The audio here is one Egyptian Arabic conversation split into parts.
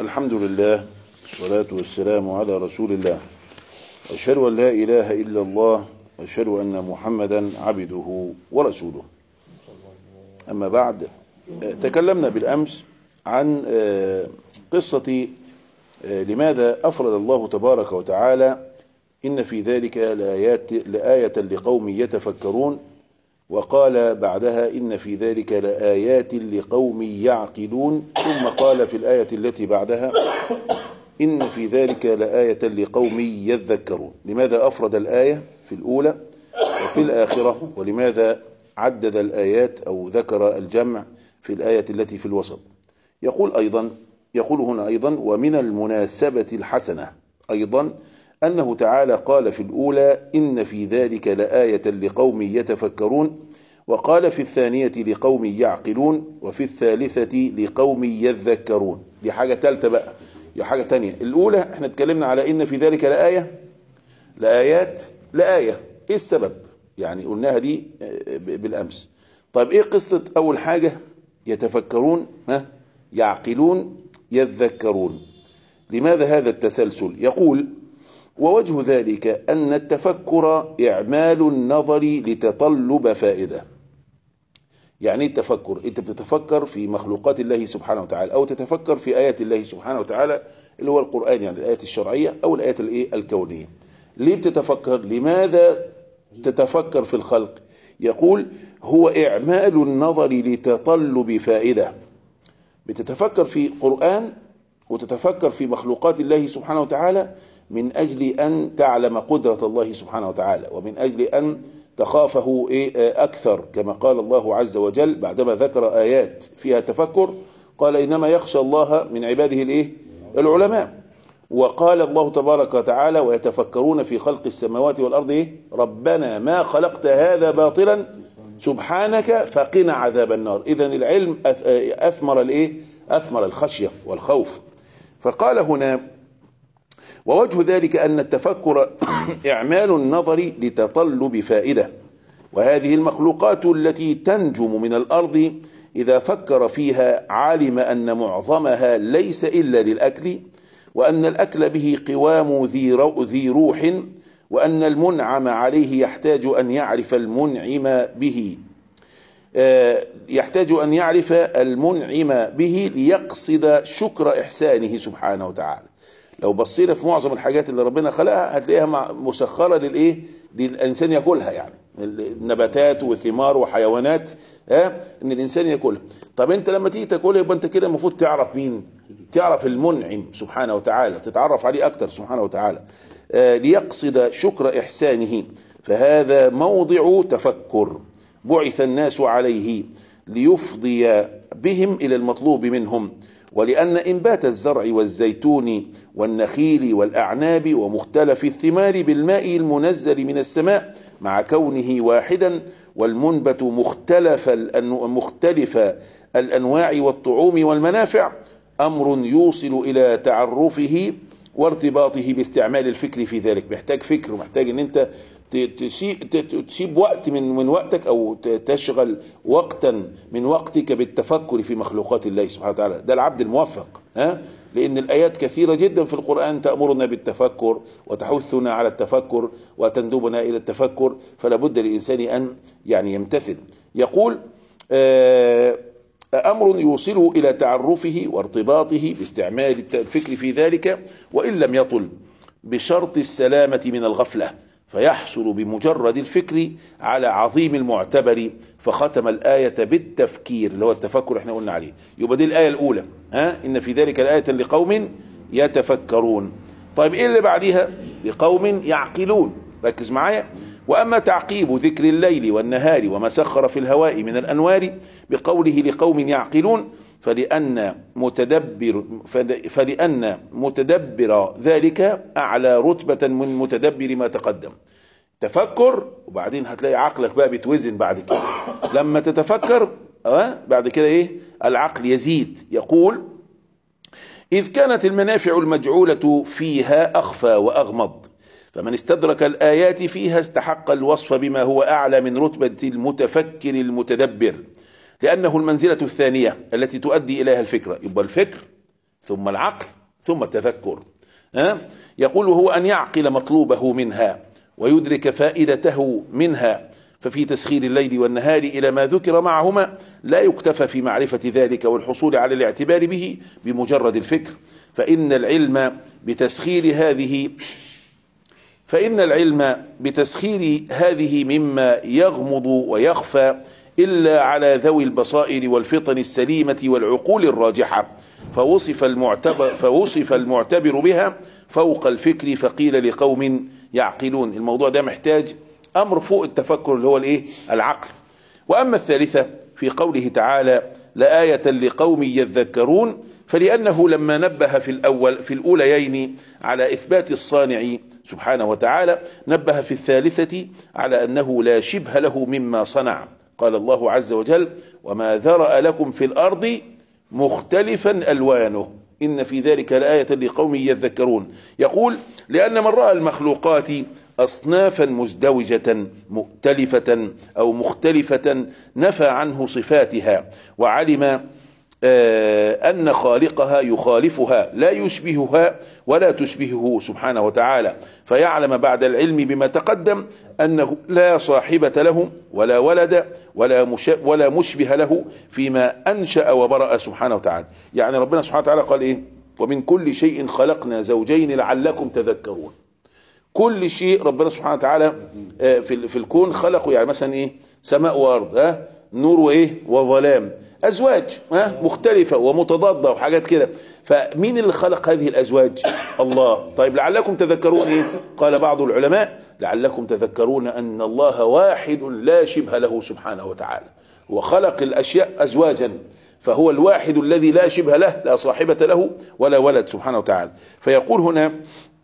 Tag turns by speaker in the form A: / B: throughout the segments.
A: الحمد لله والصلاة والسلام على رسول الله أشهد أن لا إله إلا الله أشهد أن محمدا عبده ورسوله أما بعد تكلمنا بالأمس عن قصة لماذا أفرد الله تبارك وتعالى إن في ذلك لآيات لآية لقوم يتفكرون وقال بعدها إن في ذلك لآيات لقوم يعقلون ثم قال في الآية التي بعدها إن في ذلك لآية لقوم يذكرون لماذا أفرد الآية في الأولى وفي الآخرة ولماذا عدد الآيات أو ذكر الجمع في الآية التي في الوسط يقول أيضا يقول هنا أيضا ومن المناسبة الحسنة أيضا أنه تعالى قال في الأولى إن في ذلك لآية لقوم يتفكرون وقال في الثانية لقوم يعقلون وفي الثالثة لقوم يذكرون دي حاجة ثالثة بقى دي حاجة تانية الأولى احنا اتكلمنا على إن في ذلك لآية لآيات لآية إيه السبب يعني قلناها دي بالأمس طيب إيه قصة أول حاجة يتفكرون ها يعقلون يذكرون لماذا هذا التسلسل يقول ووجه ذلك أن التفكر إعمال النظر لتطلب فائدة يعني التفكر أنت بتتفكر في مخلوقات الله سبحانه وتعالى أو تتفكر في آيات الله سبحانه وتعالى اللي هو القرآن يعني الآيات الشرعية أو الآيات الإيه الكونية ليه بتتفكر لماذا تتفكر في الخلق يقول هو إعمال النظر لتطلب فائدة بتتفكر في قرآن وتتفكر في مخلوقات الله سبحانه وتعالى من أجل أن تعلم قدرة الله سبحانه وتعالى ومن أجل أن تخافه أكثر كما قال الله عز وجل بعدما ذكر آيات فيها تفكر قال إنما يخشى الله من عباده الإيه؟ العلماء وقال الله تبارك وتعالى ويتفكرون في خلق السماوات والأرض إيه؟ ربنا ما خلقت هذا باطلا سبحانك فقنا عذاب النار إذا العلم أثمر الإيه؟ أثمر الخشية والخوف فقال هنا ووجه ذلك أن التفكر إعمال النظر لتطلب فائدة وهذه المخلوقات التي تنجم من الأرض إذا فكر فيها علم أن معظمها ليس إلا للأكل وأن الأكل به قوام ذي روح وأن المنعم عليه يحتاج أن يعرف المنعم به يحتاج أن يعرف المنعم به ليقصد شكر إحسانه سبحانه وتعالى لو بصينا في معظم الحاجات اللي ربنا خلقها هتلاقيها مسخره للايه للانسان ياكلها يعني نباتات وثمار وحيوانات ها ان الانسان ياكلها طب انت لما تيجي تاكلها يبقى انت كده المفروض تعرف مين تعرف المنعم سبحانه وتعالى تتعرف عليه اكتر سبحانه وتعالى آه ليقصد شكر احسانه فهذا موضع تفكر بعث الناس عليه ليفضي بهم الى المطلوب منهم ولأن إنبات الزرع والزيتون والنخيل والأعناب ومختلف الثمار بالماء المنزل من السماء مع كونه واحدا والمنبت مختلف مختلف الأنواع والطعوم والمنافع أمر يوصل إلى تعرفه وارتباطه باستعمال الفكر في ذلك محتاج فكر ومحتاج ان انت تسيب وقت من من وقتك او تشغل وقتا من وقتك بالتفكر في مخلوقات الله سبحانه وتعالى ده العبد الموفق ها لان الايات كثيره جدا في القران تامرنا بالتفكر وتحثنا على التفكر وتندبنا الى التفكر فلا بد للانسان ان يعني يمتثل يقول آه أمر يوصله إلى تعرفه وارتباطه باستعمال الفكر في ذلك وإن لم يطل بشرط السلامة من الغفلة فيحصل بمجرد الفكر على عظيم المعتبر فختم الآية بالتفكير اللي هو التفكر احنا قلنا عليه يبقى دي الآية الأولى ها إن في ذلك الآية لقوم يتفكرون طيب إيه اللي بعديها لقوم يعقلون ركز معايا وأما تعقيب ذكر الليل والنهار وما سخر في الهواء من الأنوار بقوله لقوم يعقلون فلأن متدبر فلأن متدبر ذلك أعلى رتبة من متدبر ما تقدم تفكر وبعدين هتلاقي عقلك بقى بيتوزن بعد كده لما تتفكر أه بعد كده ايه العقل يزيد يقول إذ كانت المنافع المجعولة فيها أخفى وأغمض فمن استدرك الآيات فيها استحق الوصف بما هو أعلى من رتبة المتفكر المتدبر لأنه المنزلة الثانية التي تؤدي إليها الفكرة يبقى الفكر ثم العقل ثم التذكر ها يقول هو أن يعقل مطلوبه منها ويدرك فائدته منها ففي تسخير الليل والنهار إلى ما ذكر معهما لا يكتفى في معرفة ذلك والحصول على الاعتبار به بمجرد الفكر فإن العلم بتسخير هذه فإن العلم بتسخير هذه مما يغمض ويخفى إلا على ذوي البصائر والفطن السليمة والعقول الراجحة فوصف المعتبر, فوصف المعتبر بها فوق الفكر فقيل لقوم يعقلون الموضوع ده محتاج أمر فوق التفكر اللي هو الإيه العقل وأما الثالثة في قوله تعالى لآية لقوم يذكرون فلأنه لما نبه في الأول في الأوليين على إثبات الصانع سبحانه وتعالى نبه في الثالثة على أنه لا شبه له مما صنع قال الله عز وجل وما ذرأ لكم في الأرض مختلفا ألوانه إن في ذلك لآية لقوم يذكرون يقول لأن من رأى المخلوقات أصنافا مزدوجة مؤتلفة أو مختلفة نفى عنه صفاتها وعلم آه، أن خالقها يخالفها لا يشبهها ولا تشبهه سبحانه وتعالى فيعلم بعد العلم بما تقدم أنه لا صاحبة له ولا ولد ولا, مش ولا مشبه له فيما أنشأ وبرأ سبحانه وتعالى يعني ربنا سبحانه وتعالى قال إيه ومن كل شيء خلقنا زوجين لعلكم تذكرون كل شيء ربنا سبحانه وتعالى آه، في في الكون خلقه يعني مثلا ايه سماء وارض ها نور وايه وظلام ازواج ها مختلفه ومتضاده وحاجات كده فمين اللي خلق هذه الازواج الله طيب لعلكم تذكرون ايه قال بعض العلماء لعلكم تذكرون ان الله واحد لا شبه له سبحانه وتعالى وخلق الاشياء ازواجا فهو الواحد الذي لا شبه له لا صاحبة له ولا ولد سبحانه وتعالى فيقول هنا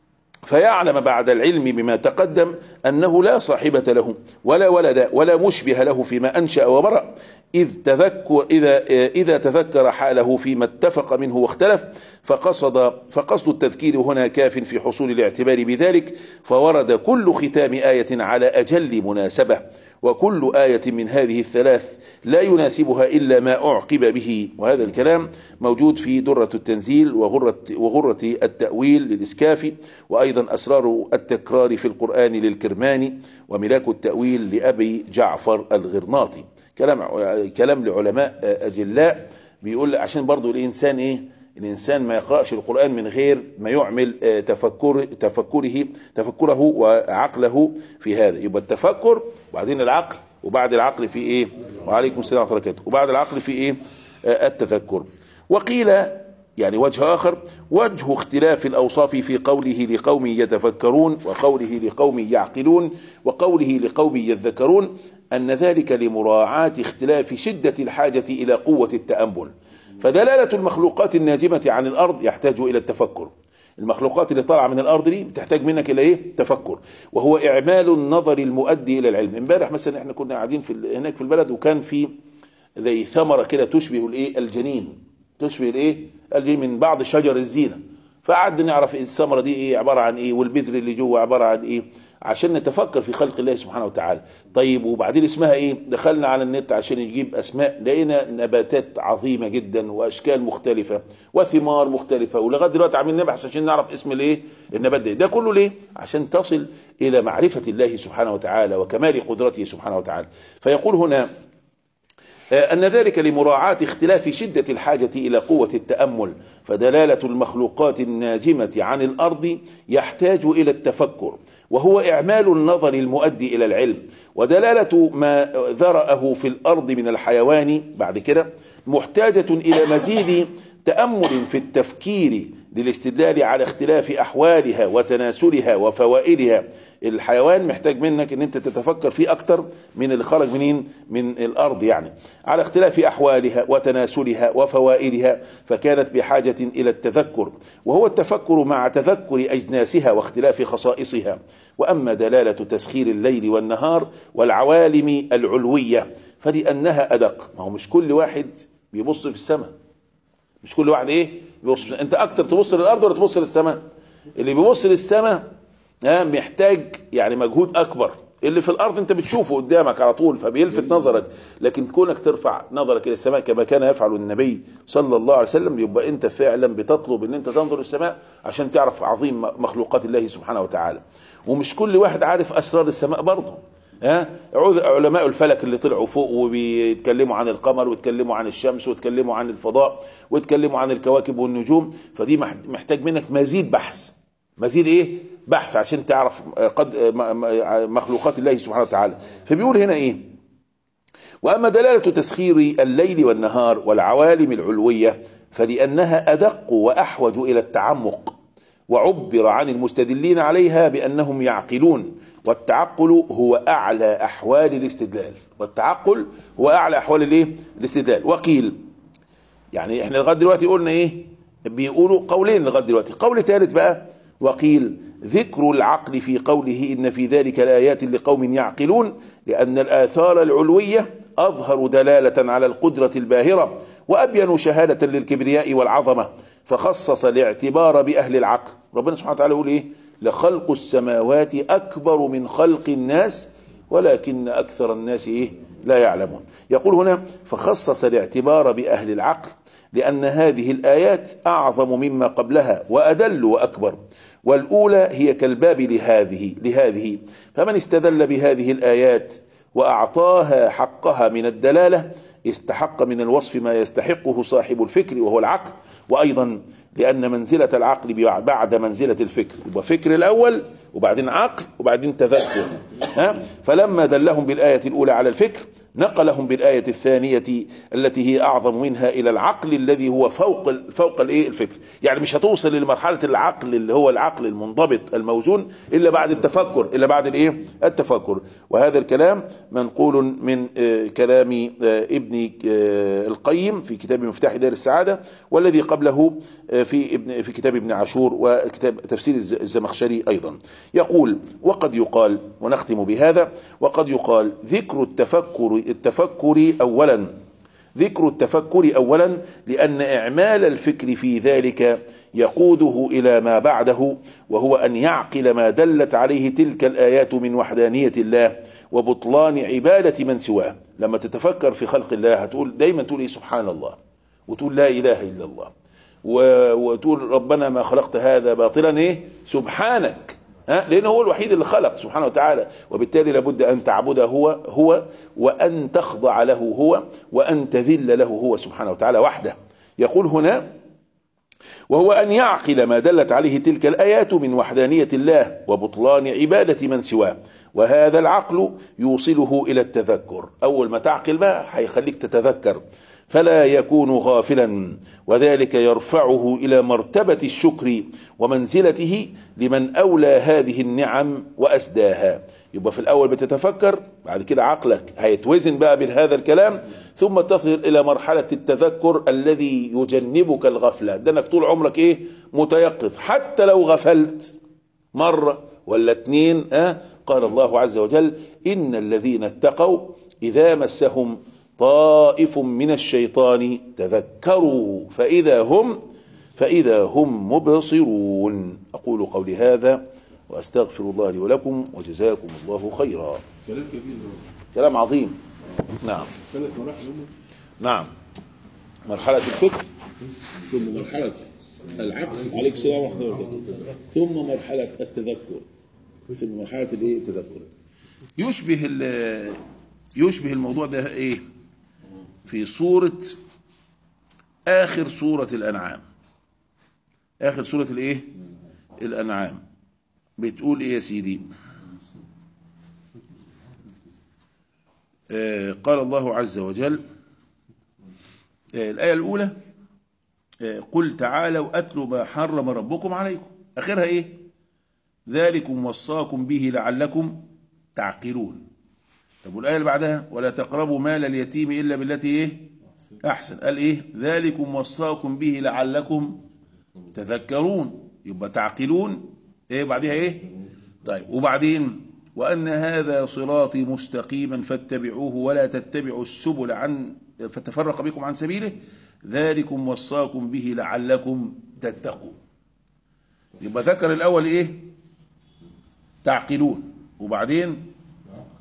A: فيعلم بعد العلم بما تقدم أنه لا صاحبة له ولا ولد ولا مشبه له فيما أنشأ وبرأ إذ تذكر إذا إذا تذكر حاله فيما اتفق منه واختلف فقصد فقصد التذكير هنا كاف في حصول الاعتبار بذلك فورد كل ختام آية على أجل مناسبة وكل آية من هذه الثلاث لا يناسبها إلا ما أعقب به وهذا الكلام موجود في درة التنزيل وغرة, وغرة التأويل للإسكافي وأيضا أسرار التكرار في القرآن للكرماني وملاك التأويل لأبي جعفر الغرناطي كلام كلام لعلماء أجلاء بيقول عشان برضو الإنسان إيه الإنسان ما يقرأش القرآن من غير ما يعمل آه، تفكر تفكره تفكره وعقله في هذا يبقى التفكر وبعدين العقل وبعد العقل في إيه وعليكم السلام ورحمة الله وبعد العقل في إيه آه، التذكر وقيل يعني وجه آخر وجه اختلاف الأوصاف في قوله لقوم يتفكرون وقوله لقوم يعقلون وقوله لقوم يذكرون أن ذلك لمراعاة اختلاف شدة الحاجة إلى قوة التأمل فدلالة المخلوقات الناجمة عن الأرض يحتاج إلى التفكر المخلوقات اللي طالعة من الأرض دي بتحتاج منك إلى إيه؟ تفكر وهو إعمال النظر المؤدي إلى العلم امبارح مثلا إحنا كنا قاعدين في هناك في البلد وكان في زي ثمرة كده تشبه الإيه؟ الجنين تشبه الإيه؟ الجنين من بعض شجر الزينة فقعدنا نعرف الثمرة دي إيه عبارة عن إيه والبذر اللي جوه عبارة عن إيه عشان نتفكر في خلق الله سبحانه وتعالى طيب وبعدين اسمها ايه دخلنا على النت عشان نجيب اسماء لقينا نباتات عظيمة جدا واشكال مختلفة وثمار مختلفة ولغايه دلوقتي عاملين نبحث عشان نعرف اسم الايه النبات ده ده كله ليه عشان تصل الى معرفة الله سبحانه وتعالى وكمال قدرته سبحانه وتعالى فيقول هنا آه، أن ذلك لمراعاة اختلاف شدة الحاجة إلى قوة التأمل فدلالة المخلوقات الناجمة عن الأرض يحتاج إلى التفكر وهو إعمال النظر المؤدي إلى العلم ودلالة ما ذرأه في الأرض من الحيوان بعد كده محتاجة إلى مزيد تأمل في التفكير للاستدلال على اختلاف أحوالها وتناسلها وفوائدها الحيوان محتاج منك ان انت تتفكر فيه اكتر من اللي خرج منين من الارض يعني على اختلاف احوالها وتناسلها وفوائدها فكانت بحاجة الى التذكر وهو التفكر مع تذكر اجناسها واختلاف خصائصها واما دلالة تسخير الليل والنهار والعوالم العلوية فلانها ادق ما هو مش كل واحد بيبص في السماء مش كل واحد ايه بيبص انت اكتر تبص للارض ولا تبص للسماء اللي بيبص للسماء محتاج يعني مجهود اكبر اللي في الارض انت بتشوفه قدامك على طول فبيلفت نظرك لكن كونك ترفع نظرك الى السماء كما كان يفعل النبي صلى الله عليه وسلم يبقى انت فعلا بتطلب ان انت تنظر السماء عشان تعرف عظيم مخلوقات الله سبحانه وتعالى ومش كل واحد عارف اسرار السماء برضه ها علماء الفلك اللي طلعوا فوق وبيتكلموا عن القمر ويتكلموا عن الشمس ويتكلموا عن الفضاء ويتكلموا عن الكواكب والنجوم فدي محتاج منك مزيد بحث مزيد ايه بحث عشان تعرف قد مخلوقات الله سبحانه وتعالى فبيقول هنا ايه واما دلاله تسخير الليل والنهار والعوالم العلويه فلانها ادق واحوج الى التعمق وعبر عن المستدلين عليها بانهم يعقلون والتعقل هو اعلى احوال الاستدلال والتعقل هو اعلى احوال الايه الاستدلال وقيل يعني احنا لغايه دلوقتي قلنا ايه بيقولوا قولين لغايه دلوقتي قول ثالث بقى وقيل ذكر العقل في قوله ان في ذلك لايات لقوم يعقلون لان الاثار العلويه اظهر دلاله على القدره الباهره وابين شهاده للكبرياء والعظمه فخصص الاعتبار باهل العقل ربنا سبحانه وتعالى يقول ايه لخلق السماوات اكبر من خلق الناس ولكن اكثر الناس ايه لا يعلمون يقول هنا فخصص الاعتبار باهل العقل لان هذه الايات اعظم مما قبلها وادل واكبر والاولى هي كالباب لهذه لهذه فمن استدل بهذه الايات واعطاها حقها من الدلاله استحق من الوصف ما يستحقه صاحب الفكر وهو العقل وايضا لان منزله العقل بعد منزله الفكر يبقى فكر الاول وبعدين عقل وبعدين تذكر ها فلما دلهم بالايه الاولى على الفكر نقلهم بالآية الثانية التي هي أعظم منها إلى العقل الذي هو فوق فوق الإيه الفكر، يعني مش هتوصل لمرحلة العقل اللي هو العقل المنضبط الموزون إلا بعد التفكر، إلا بعد الإيه؟ التفكر، وهذا الكلام منقول من كلام ابن القيم في كتاب مفتاح دار السعادة والذي قبله في ابن في كتاب ابن عاشور وكتاب تفسير الزمخشري أيضا. يقول وقد يقال ونختم بهذا وقد يقال ذكر التفكر التفكر اولا ذكر التفكر اولا لان اعمال الفكر في ذلك يقوده الى ما بعده وهو ان يعقل ما دلت عليه تلك الايات من وحدانيه الله وبطلان عباده من سواه لما تتفكر في خلق الله هتقول دايما تقول ايه سبحان الله وتقول لا اله الا الله وتقول ربنا ما خلقت هذا باطلا ايه سبحانك ها لانه هو الوحيد اللي خلق سبحانه وتعالى وبالتالي لابد ان تعبده هو هو وان تخضع له هو وان تذل له هو سبحانه وتعالى وحده يقول هنا وهو ان يعقل ما دلت عليه تلك الايات من وحدانيه الله وبطلان عباده من سواه وهذا العقل يوصله الى التذكر اول ما تعقل بقى هيخليك تتذكر فلا يكون غافلا وذلك يرفعه الى مرتبه الشكر ومنزلته لمن اولى هذه النعم واسداها يبقى في الاول بتتفكر بعد كده عقلك هيتوزن بقى بهذا الكلام ثم تصل الى مرحله التذكر الذي يجنبك الغفله ده انك طول عمرك ايه متيقظ حتى لو غفلت مره ولا اتنين أه؟ قال الله عز وجل ان الذين اتقوا اذا مسهم طائف من الشيطان تذكروا فإذا هم فإذا هم مبصرون أقول قولي هذا وأستغفر الله لي ولكم وجزاكم الله خيرا
B: كلام كبير
A: كلام عظيم نعم
B: ثلاث مراحل هم
A: نعم مرحلة الفكر ثم مرحلة العقل عليك السلام ورحمة الله وبركاته ثم مرحلة التذكر ثم مرحلة الايه التذكر يشبه ال- يشبه الموضوع ده ايه في سورة آخر سورة الأنعام آخر سورة الإيه؟ الأنعام بتقول إيه يا سيدي؟ آه قال الله عز وجل آه الآية الأولى آه قل تعالوا أتلوا ما حرم ربكم عليكم آخرها إيه؟ ذلكم وصاكم به لعلكم تعقلون طب والآية اللي بعدها ولا تقربوا مال اليتيم إلا بالتي إيه أحسن قال إيه ذلكم وصاكم به لعلكم تذكرون يبقى تعقلون إيه بعدها إيه طيب وبعدين وأن هذا صراطي مستقيما فاتبعوه ولا تتبعوا السبل عن فتفرق بكم عن سبيله ذلكم وصاكم به لعلكم تتقون يبقى ذكر الأول إيه تعقلون وبعدين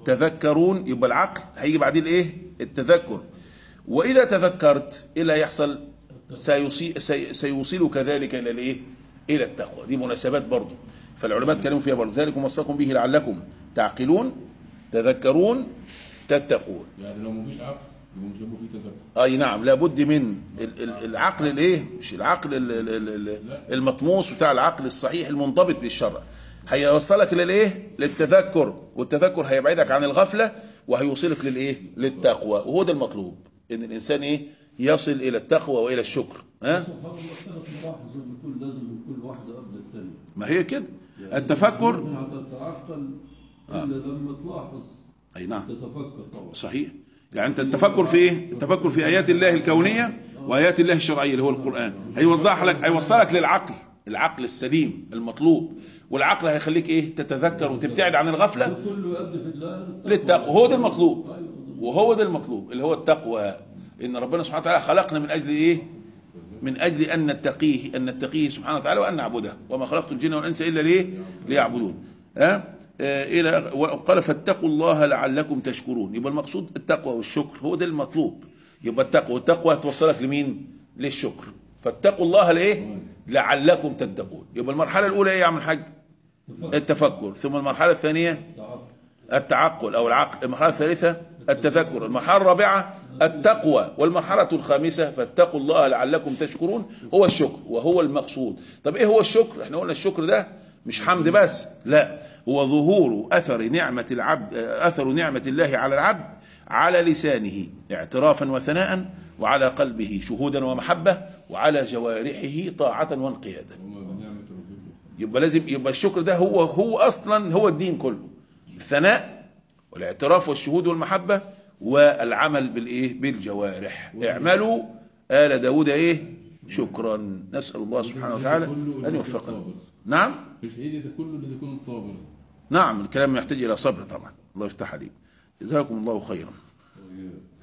A: تذكرون يبقى العقل هيجي بعدين الايه التذكر واذا تذكرت ايه اللي هيحصل سيوصي سي سيوصلك ذلك الى الايه الى التقوى دي مناسبات برضه فالعلماء اتكلموا فيها برضه ذلكم وصاكم به لعلكم تعقلون تذكرون تتقون
B: يعني لو مفيش عقل يبقى مش هيبقى فيه تذكر
A: اي نعم لابد من ال- ال- العقل الايه مش العقل ال- ال- ال- ال- المطموس بتاع العقل الصحيح المنضبط بالشرع هيوصلك للايه للتذكر والتذكر هيبعدك عن الغفله وهيوصلك للايه للتقوى وهو ده المطلوب ان الانسان ايه يصل الى التقوى والى الشكر ها
C: سبحان الله ثلاث مراحل زي ما تقول لازم كل واحده قبل الثانيه
A: ما هي كده التفكر
C: ممكن هتتعقل الا لما تلاحظ
A: اي نعم
C: تتفكر طبعا
A: صحيح يعني انت التفكر في ايه التفكر في ايات الله الكونيه وايات الله الشرعيه اللي هو القران هيوضح لك هيوصلك للعقل العقل السليم المطلوب والعقل هيخليك ايه تتذكر وتبتعد عن الغفله
C: كله يؤدي في الله
A: للتقوى هو ده المطلوب وهو ده المطلوب اللي هو التقوى ان ربنا سبحانه وتعالى خلقنا من اجل ايه من اجل ان نتقيه ان نتقيه سبحانه وتعالى وان نعبده وما خلقت الجن والانس الا ليه ليعبدون ها آه، الى وقال فاتقوا الله لعلكم تشكرون يبقى المقصود التقوى والشكر هو ده المطلوب يبقى التقوى والتقوى توصلك لمين للشكر فاتقوا الله لايه لعلكم تتقون يبقى المرحله الاولى ايه يا عم الحاج التفكر ثم المرحله الثانيه التعقل او العقل المرحله الثالثه التذكر المرحله الرابعه التقوى والمرحله الخامسه فاتقوا الله لعلكم تشكرون هو الشكر وهو المقصود طب ايه هو الشكر احنا قلنا الشكر ده مش حمد بس لا هو ظهور اثر نعمه العبد اثر نعمه الله على العبد على لسانه اعترافا وثناء وعلى قلبه شهودا ومحبه وعلى جوارحه طاعه وانقيادا
B: وما بنعمة ربكم
A: يبقى لازم يبقى الشكر ده هو هو اصلا هو الدين كله الثناء والاعتراف والشهود والمحبه والعمل بالايه بالجوارح اعملوا آل داود ايه شكرا نسأل الله سبحانه وتعالى أن يوفقنا نعم
B: في الشهيد ده كله لازم يكون صابر
A: نعم الكلام يحتاج إلى صبر طبعا الله يفتح عليك جزاكم الله خيرا
B: طيب.